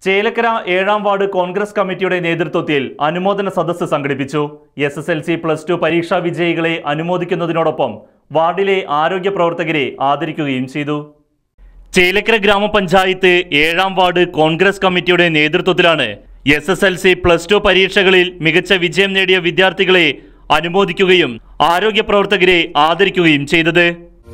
ചേലക്കര ഏഴാം വാർഡ് കോൺഗ്രസ് കമ്മിറ്റിയുടെ നേതൃത്വത്തിൽ അനുമോദന സദസ്സ് സംഘടിപ്പിച്ചു S S L C plus two പരീക്ഷാ വിജയികളെ അനുമോദിക്കുന്നതിനോടൊപ്പം വാർഡിലെ ആരോഗ്യ പ്രവർത്തകരെ ആദരിക്കുകയും ചെയ്തു ചേലക്കര ഗ്രാമപഞ്ചായത്ത് ഏഴാം വാർഡ് കോൺഗ്രസ് കമ്മിറ്റിയുടെ നേതൃത്വത്തിലാണ് S S L C plus two പരീക്ഷകളിൽ മികച്ച വിജയം നേടിയ വിദ്യാർത്ഥികളെ അനുമോദിക്കുകയും ആരോഗ്യ പ്രവർത്തകരെ ആദരിക്കുകയും ചെയ്തത്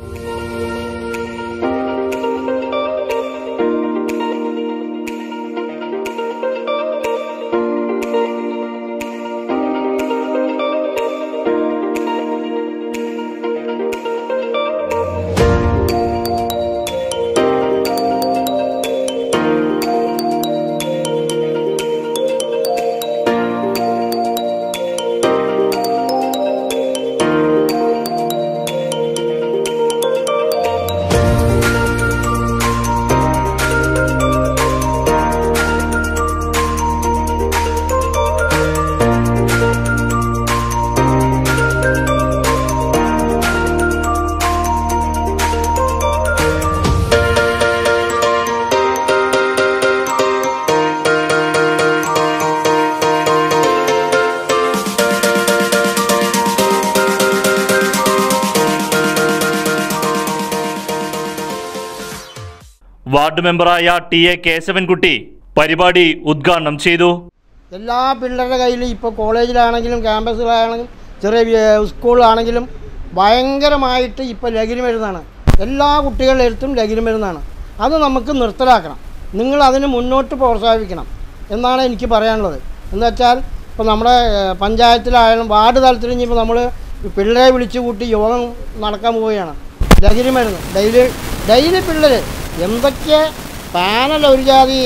വാർഡ് മെമ്പറായ ടി എ കേശവൻകുട്ടി പരിപാടി ഉദ്ഘാടനം ചെയ്തു എല്ലാ പിള്ളേരുടെ കയ്യിലും ഇപ്പോൾ കോളേജിലാണെങ്കിലും ക്യാമ്പസിലാണെങ്കിലും ചെറിയ വി- സ്കൂളിലാണെങ്കിലും ഭയങ്കരമായിട്ട് ഇപ്പോൾ ലഹരി മരുന്നാണ് എല്ലാ കുട്ടികളുടെ അടുത്തും ലഹരി മരുന്നാണ് അത് നമുക്ക് നിർത്തലാക്കണം നിങ്ങൾ അതിന് മുന്നോട്ട് പ്രോത്സാഹിപ്പിക്കണം എന്നാണ് എനിക്ക് പറയാനുള്ളത് എന്ന് വെച്ചാൽ ഇപ്പോൾ നമ്മുടെ ഏഹ്, പഞ്ചായത്തിലായാലും വാർഡ് തലത്തിൽ ഇനിയിപ്പോൾ നമ്മൾ പിള്ളേരെ വിളിച്ചു കൂട്ടി യോഗം നടക്കാൻ പോവുകയാണ് ലഹരി മരുന്ന് ഡെയിലി ഡെയിലി പിള്ളേർ എന്തൊക്കെ പാനൽ ഒരു ജാതി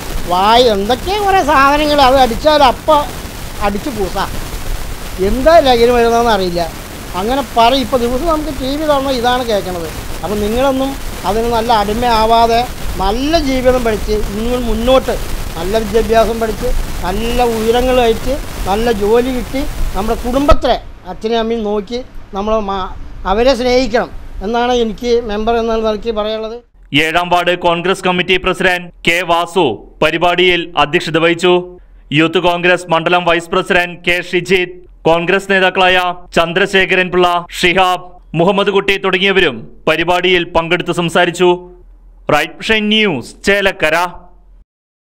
വായ എന്തൊക്കെ കുറേ സാധനങ്ങൾ അത് അടിച്ചാൽ അപ്പം അടിച്ച് കൂസാം എന്താ ലഹരി മരുന്നെന്ന് അറിയില്ല അങ്ങനെ പറയും ഇപ്പോൾ ദിവസം നമുക്ക് ടി വി തുറന്നാൽ ഇതാണ് കേൾക്കണത് അപ്പം നിങ്ങളൊന്നും അതിന് നല്ല അടിമയാവാതെ നല്ല ജീവിതം പഠിച്ച് നിങ്ങൾ മുന്നോട്ട് നല്ല വിദ്യാഭ്യാസം പഠിച്ച് നല്ല ഉയരങ്ങൾ കഴിച്ച് നല്ല ജോലി കിട്ടി നമ്മുടെ കുടുംബത്തെ അച്ഛനെയും അമ്മയും നോക്കി നമ്മൾ അവരെ സ്നേഹിക്കണം എന്നാണ് എനിക്ക് മെമ്പർ എന്ന നിലയ്ക്ക് പറയാനുള്ളത് ഏഴാം ward Congress committee president K Vasu പരിപാടിയിൽ അധ്യക്ഷത വഹിച്ചു യൂത്ത് കോൺഗ്രസ് മണ്ഡലം vice president K Shijith Congress നേതാക്കളായ ചന്ദ്രശേഖരൻ പിള്ള ഷിഹാബ് മുഹമ്മദ് കുട്ടി തുടങ്ങിയവരും പരിപാടിയിൽ പങ്കെടുത്ത് സംസാരിച്ചു റൈറ്റ് ന്യൂസ് ചേലക്കര